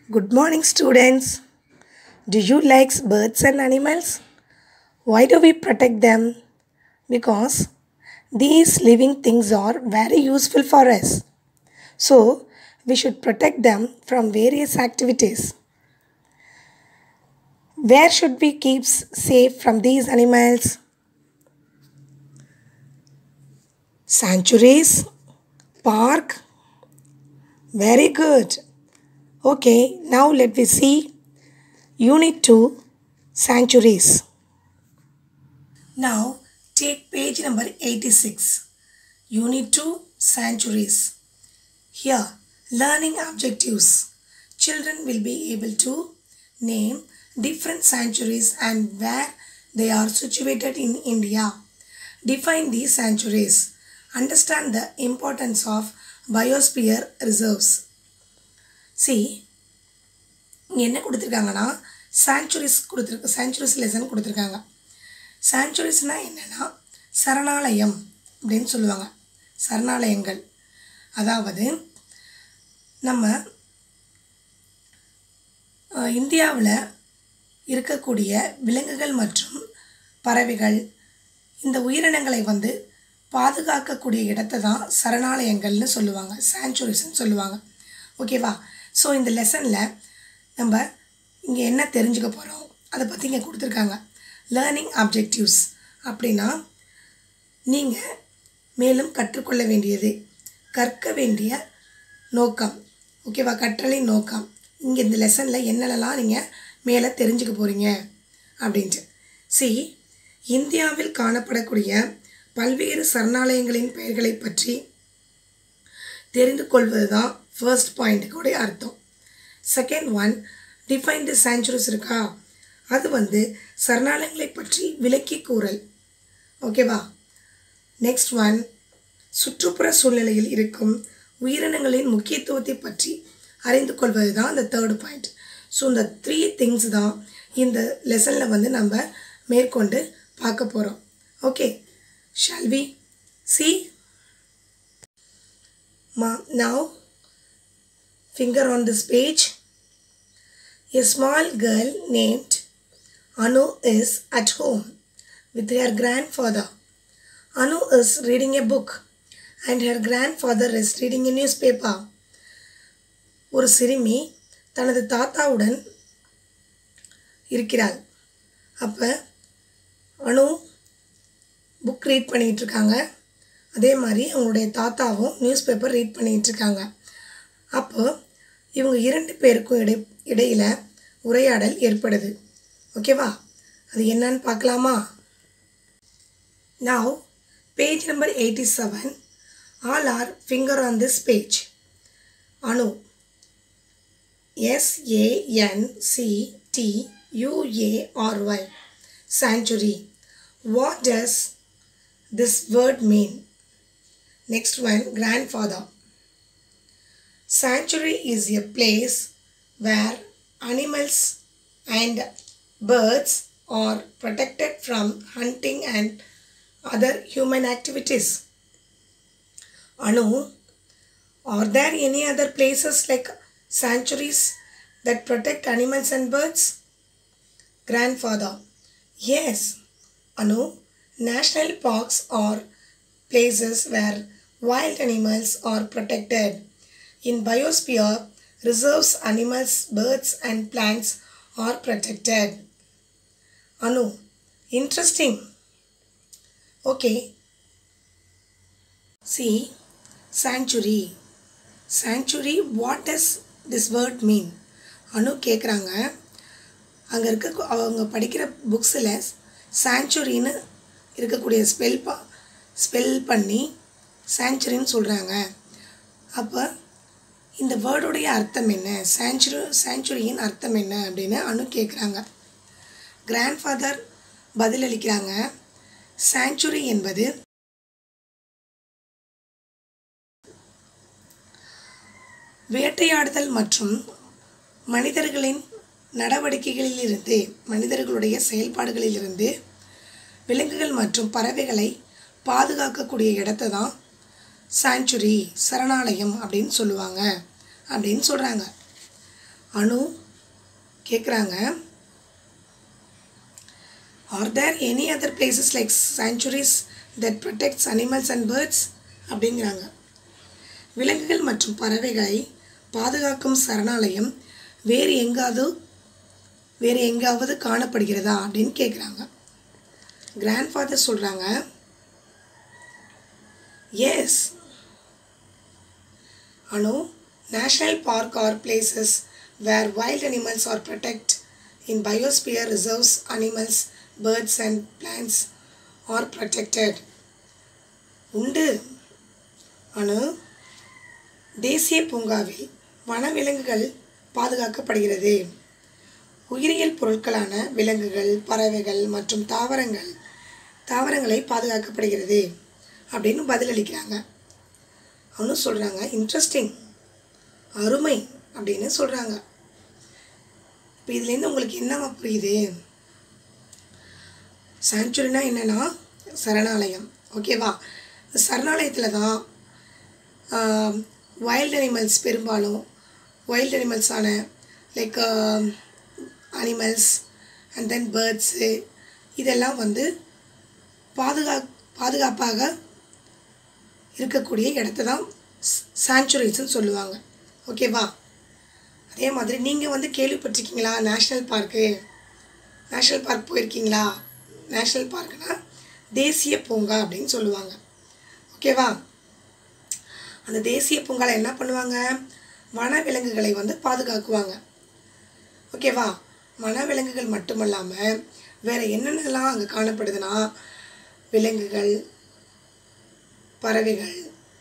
Good morning, students. Do you like birds and animals? Why do we protect them? Because these living things are very useful for us. So, we should protect them from various activities. Where should we keep s- safe from these animals? Sanctuaries, park. Very good. Okay, now let me see Unit 2 Sanctuaries. Now take page number 86. Unit 2 Sanctuaries. Here, learning objectives. Children will be able to name different sanctuaries and where they are situated in India. Define these sanctuaries. Understand the importance of biosphere reserves. See, இங்கே என்ன கொடுத்துருக்காங்கன்னா sanctuaries கொடுத்துருக்கு sanctuaries lesson கொடுத்துருக்காங்க சாங்சுரிஸ்னால் என்னென்னா சரணாலயம் அப்படின்னு சொல்லுவாங்க சரணாலயங்கள் அதாவது நம்ம இந்தியாவில் இருக்கக்கூடிய விலங்குகள் மற்றும் பறவைகள் இந்த உயிரினங்களை வந்து பாதுகாக்கக்கூடிய இடத்தை தான் சரணாலயங்கள்னு சொல்லுவாங்க சாங்சுரிஸ்ன்னு சொல்லுவாங்க ஓகேவா ஸோ இந்த லெசனில் நம்ம இங்கே என்ன தெரிஞ்சுக்க போகிறோம் அதை பற்றி இங்கே கொடுத்துருக்காங்க லேர்னிங் ஆப்ஜெக்டிவ்ஸ் அப்படின்னா நீங்கள் மேலும் கற்றுக்கொள்ள வேண்டியது கற்க வேண்டிய நோக்கம் ஓகேவா கற்றலை நோக்கம் இங்கே இந்த லெசனில் என்னென்னலாம் நீங்கள் மேலே தெரிஞ்சுக்க போகிறீங்க அப்படின்ட்டு சி இந்தியாவில் காணப்படக்கூடிய பல்வேறு சரணாலயங்களின் பெயர்களை பற்றி தெரிந்து கொள்வது தான் ஃபர்ஸ்ட் பாயிண்ட்டுக்குடைய அர்த்தம் second one define the sanctuaries இருக்கா அது வந்து சரணாலயங்களை பற்றி விளக்கி கூறல் ஓகேவா நெக்ஸ்ட் ஒன் சுற்றுப்புற சூழ்நிலையில் இருக்கும் உயிரினங்களின் முக்கியத்துவத்தை பற்றி அறிந்து கொள்வது தான் இந்த தேர்ட் பாயிண்ட் ஸோ இந்த த்ரீ திங்ஸ் தான் இந்த லெசனில் வந்து நம்ம மேற்கொண்டு பார்க்க போகிறோம் okay shall we see Ma, now, finger on this page. A small girl named Anu is at home with her grandfather. Anu is reading a book and her grandfather is reading a newspaper. ஒரு சிறுமி தனது தாத்தாவுடன் இருக்கிறாள் அப்போ அனு book read பண்ணிகிட்டு இருக்காங்க அதே மாதிரி அவங்களுடைய தாத்தாவும் நியூஸ் பேப்பர் ரீட் பண்ணிகிட்டு இருக்காங்க அப்போ இவங்க இரண்டு பேருக்கும் இடை இடையில் உரையாடல் ஏற்படுது ஓகேவா அது என்னன்னு பார்க்கலாமா now page number eighty seven all R finger on this page அணு எஸ்ஏஎன்சிடியூஏஆர்ஒய் sanctuary what does this word mean next one grandfather sanctuary is a place where animals and birds are protected from hunting and other human activities anu are there any other places like sanctuaries that protect animals and birds grandfather Yes, Anu, national parks are places where wild animals are protected. In biosphere, reserves animals, birds and plants are protected. Anu, interesting. Okay. See, sanctuary. Sanctuary, what does this word mean? அனு கேட்குறாங்க அங்கே இருக்க அவங்க படிக்கிற புக்ஸில் சாங்சுரின்னு இருக்கக்கூடிய spell பா spell பண்ணி சாங்சுரின்னு சொல்கிறாங்க அப்போ இந்த வேர்டுடைய அர்த்தம் என்ன சாங்சுரி சாங்சுரியின் அர்த்தம் என்ன அப்படின்னு அனு கேட்குறாங்க கிராண்ட்ஃபாதர் பதிலளிக்கிறாங்க சாங்சுரி என்பது வேட்டையாடுதல் மற்றும் மனிதர்களின் நடவடிக்கைகளிலிருந்து மனிதர்களுடைய செயல்பாடுகளிலிருந்து விலங்குகள் மற்றும் பறவைகளை பாதுகாக்கக்கூடிய இடத்த தான் சாங்சுரி சரணாலயம் அப்படின்னு சொல்லுவாங்க அப்படின்னு சொல்கிறாங்க அனு கேட்குறாங்க are there any other places like sanctuaries that protects animals and birds அப்படிங்கிறாங்க விலங்குகள் மற்றும் பறவைகளை பாதுகாக்கும் சரணாலயம் வேறு எங்காவது வேறு எங்காவது காணப்படுகிறதா அப்படின்னு கேட்குறாங்க கிராண்ட் ஃபாதர் சொல்கிறாங்க yes Anu national park are places where wild animals are protect in biosphere reserves animals birds and plants are protected உண்டு அனு தேசிய பூங்காவில் வனவிலங்குகள் பாதுகாக்கப்படுகிறது உயிரியல் பொருட்களான விலங்குகள் பறவைகள் மற்றும் தாவரங்கள் தாவரங்களை பாதுகாக்கப்படுகிறது அப்படின்னு பதிலளிக்கிறாங்க அவனும் சொல்கிறாங்க இன்ட்ரெஸ்டிங் அருமை அப்படின்னு சொல்கிறாங்க இப்போ இதுலேருந்து உங்களுக்கு என்னவா புரியுது சாங்சுரினா என்னென்னா சரணாலயம் ஓகேவா இந்த சரணாலயத்தில் தான் வைல்ட் அனிமல்ஸ் பெரும்பாலும் வைல்ட் அனிமல்ஸான like animals and then birds இதெல்லாம் வந்து பாதுகா பாதுகாப்பாக இருக்கக்கூடிய இடத்த தான் சாங்சுரிஸ்ன்னு சொல்லுவாங்க ஓகேவா அதே மாதிரி நீங்கள் வந்து கேள்விப்பட்டிருக்கீங்களா நேஷ்னல் பார்க்கு நேஷ்னல் பார்க் போயிருக்கீங்களா நேஷ்னல் பார்க்குனா தேசிய பூங்கா அப்படின்னு சொல்லுவாங்க ஓகேவா அந்த தேசிய பூங்காவில் என்ன பண்ணுவாங்க வனவிலங்குகளை வந்து பாதுகாக்குவாங்க ஓகேவா வனவிலங்குகள் மட்டுமல்லாமல் வேறு என்னென்னலாம் அங்கே காணப்படுதுன்னா விலங்குகள் பறவைகள்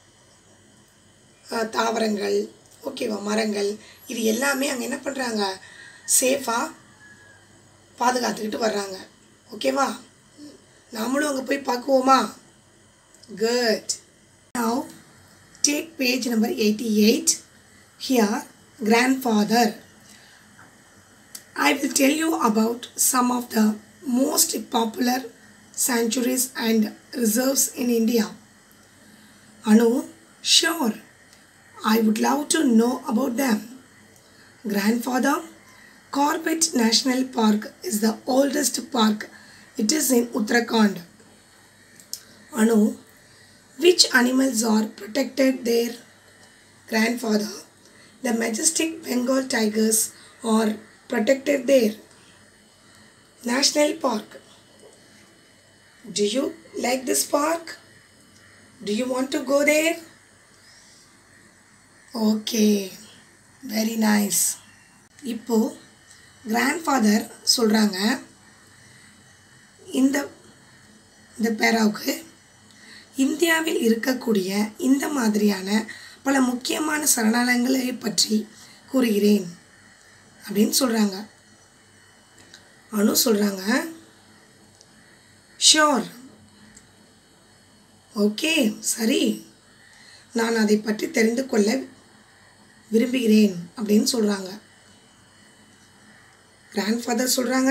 அஹ், தாவரங்கள் ஓகேவா மரங்கள் இது எல்லாமே அங்கே என்ன பண்ணுறாங்க சேஃபாக பாதுகாத்துக்கிட்டு வர்றாங்க ஓகேவா நாமளும் அங்கே போய் பார்க்குவோமா good now take page number 88 here grandfather i will tell you about some of the most popular sanctuaries and reserves in india anu sure i would love to know about them grandfather corbett national park is the oldest park it is in uttarakhand anu which animals are protected there? Grandfather, the majestic Bengal tigers are protected there. National Park. Do you like this park? Do you want to go there? Okay, very nice. இப்போ grandfather சொல்கிறாங்க இந்த இந்த பேராவுக்கு இந்தியாவில் இருக்கக்கூடிய இந்த மாதிரியான பல முக்கியமான சரணாலயங்களை பற்றி கூறுகிறேன் அப்படின்னு சொல்கிறாங்க அனு சொல்கிறாங்க ஷோர் ஓகே சரி நான் அதை பற்றி தெரிந்து கொள்ள விரும்புகிறேன் அப்படின்னு சொல்கிறாங்க கிராண்ட்ஃபாதர் சொல்கிறாங்க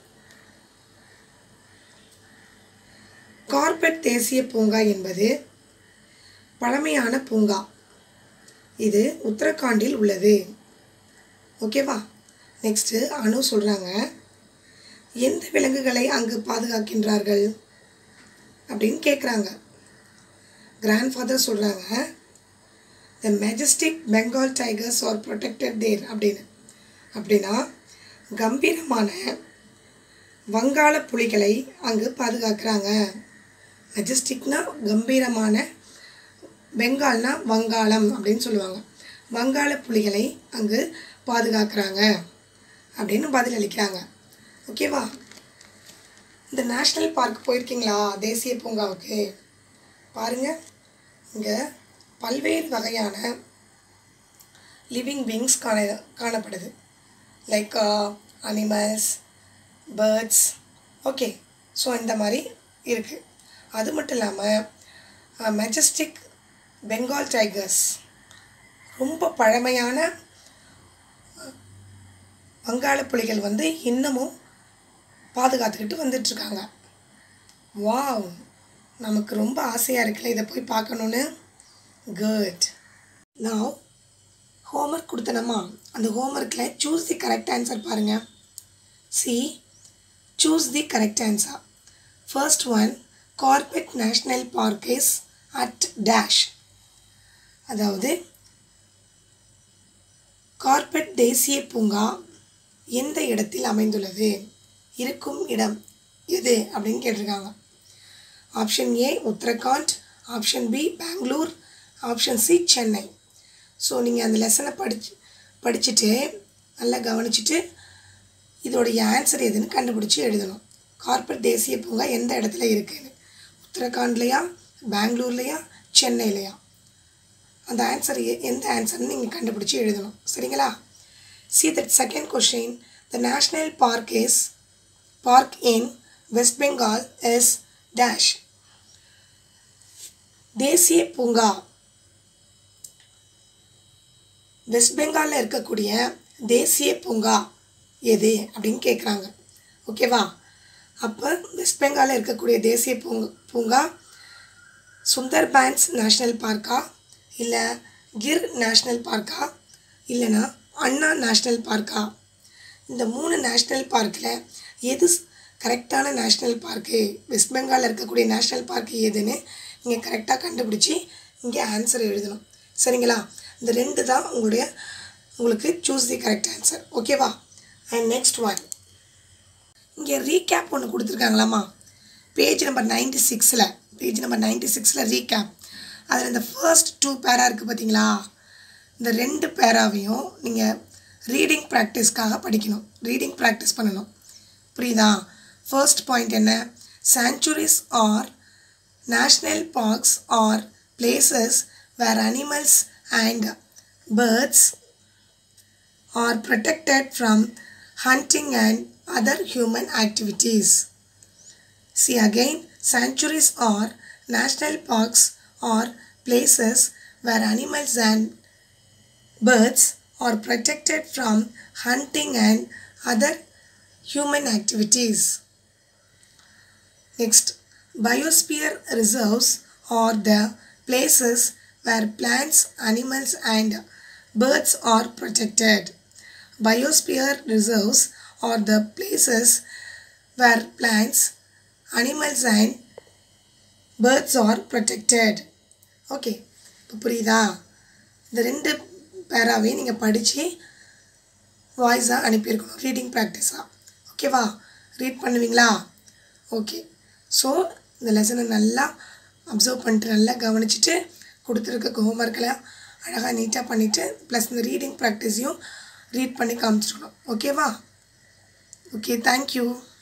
கார்பெட் தேசிய பூங்கா என்பது பழமையான பூங்கா இது உத்தரகாண்டில் உள்ளது ஓகேவா நெக்ஸ்ட்டு அனு சொல்கிறாங்க எந்த விலங்குகளை அங்கு பாதுகாக்கின்றார்கள் அப்படின்னு கேட்குறாங்க கிராண்ட்ஃபாதர் சொல்கிறாங்க the majestic Bengal tigers are protected there அப்படின்னு அப்படின்னா கம்பீரமான வங்காள புலிகளை அங்கு பாதுகாக்கிறாங்க மெஜஸ்டிக்னா கம்பீரமான பெங்கால்னா வங்காளம் அப்படின்னு சொல்லுவாங்க வங்காள புலிகளை அங்கு பாதுகாக்கிறாங்க அப்படின்னு பதிலளிக்கிறாங்க ஓகேவா இந்த நேஷ்னல் பார்க் போயிருக்கீங்களா தேசிய பூங்காவுக்கு பாருங்கள் இங்கே பல்வேறு வகையான லிவிங் பீங்ஸ் காண காணப்படுது like animals birds okay so இந்த மாதிரி இருக்குது அது மட்டும் இல்லாமல் மெஜஸ்டிக் பெங்கால் டைகர்ஸ் ரொம்ப பழமையான வங்காள புலிகள் வந்து இன்னமும் பாதுகாத்துக்கிட்டு வந்துட்டுருக்காங்க வாவ் நமக்கு ரொம்ப ஆசையாக இருக்குல்ல இதை போய் பார்க்கணுன்னு குட் நான் ஹோம்ஒர்க் கொடுத்தனமா அந்த ஹோம்ஒர்க்கில் சூஸ் தி கரெக்ட் ஆன்சர் பாருங்கள் see choose the correct answer first one Corbett national park is at dash அதாவது கார்பெட் தேசிய பூங்கா எந்த இடத்தில் அமைந்துள்ளது இருக்கும் இடம் எது அப்படின்னு கேட்டிருக்காங்க option A Uttarakhand option B Bangalore option C Chennai so நீங்கள் அந்த லெசனை படிச்சு படிச்சுட்டு நல்லா கவனிச்சுட்டு இதோடைய ஆன்சர் எதுன்னு கண்டுபிடிச்சி எழுதணும் கார்பெட் தேசிய பூங்கா எந்த இடத்துல இருக்குன்னு உத்தரகாண்ட்லையா பெங்களூர்லையா சென்னையிலையா அந்த ஆன்சர் எந்த ஆன்சர்னு நீங்கள் கண்டுபிடிச்சி எழுதணும் சரிங்களா see that second question the national park is park in West Bengal is dash தேசிய பூங்கா வெஸ்ட் பெங்காலில் இருக்கக்கூடிய தேசிய பூங்கா எது அப்படின்னு கேட்குறாங்க ஓகேவா அப்போ வெஸ்ட் பெங்காலில் இருக்கக்கூடிய தேசிய பூங்கா பூங்கா சுந்தர்பான்ஸ் நேஷ்னல் பார்க்கா இல்லை கிர் நேஷ்னல் பார்க்கா இல்லைனா அண்ணா நேஷ்னல் பார்க்கா இந்த மூணு நேஷ்னல் பார்க்கில் எது கரெக்டான நேஷ்னல் பார்க்கு வெஸ்ட் பெங்காலில் இருக்கக்கூடிய நேஷ்னல் பார்க்கு எதுன்னு நீங்கள் கரெக்டாக கண்டுபிடிச்சி இங்கே ஆன்சர் எழுதணும் சரிங்களா இந்த ரெண்டு தான் உங்களுடைய உங்களுக்கு சூஸ் தி கரெக்ட் ஆன்சர் ஓகேவா அண்ட் நெக்ஸ்ட் ஒன் இங்கே ரீகேப் ஒன்று கொடுத்துருக்காங்களாம்மா பேஜ் நம்பர் நைன்டி சிக்ஸில் பேஜ் நம்பர் நைன்டி சிக்ஸில் ரீகேப் அதில் இந்த ஃபர்ஸ்ட் டூ பேரா இருக்குது பார்த்தீங்களா இந்த ரெண்டு பேராவையும் நீங்கள் ரீடிங் ப்ராக்டிஸ்க்காக படிக்கணும் ரீடிங் ப்ராக்டிஸ் பண்ணணும் புரியுதா ஃபர்ஸ்ட் பாயிண்ட் என்ன sanctuaries are national parks are places where animals and birds are protected from hunting and other human activities. See again, sanctuaries are national parks or places where animals and birds are protected from hunting and other human activities. Next, biosphere reserves are the places where plants, animals and birds are protected. Biosphere reserves are the places where plants, animals and birds are protected. Okay இப்போ புரியுதா இந்த ரெண்டு பேராவையும் நீங்கள் படித்து வாய்ஸாக அனுப்பியிருக்கணும் reading ப்ராக்டிஸாக ஓகேவா read பண்ணுவீங்களா okay so இந்த லெசனை நல்லா அப்சர்வ் பண்ணிட்டு நல்லா கவனிச்சுட்டு கொடுத்துருக்க ஹோம்ஒர்க்கில் அழகாக நீட்டாக பண்ணிவிட்டு ப்ளஸ் இந்த ரீடிங் ப்ராக்டிஸையும் ரீட் பண்ணி காமிச்சிருக்கணும் ஓகேவா ஓகே தேங்க்யூ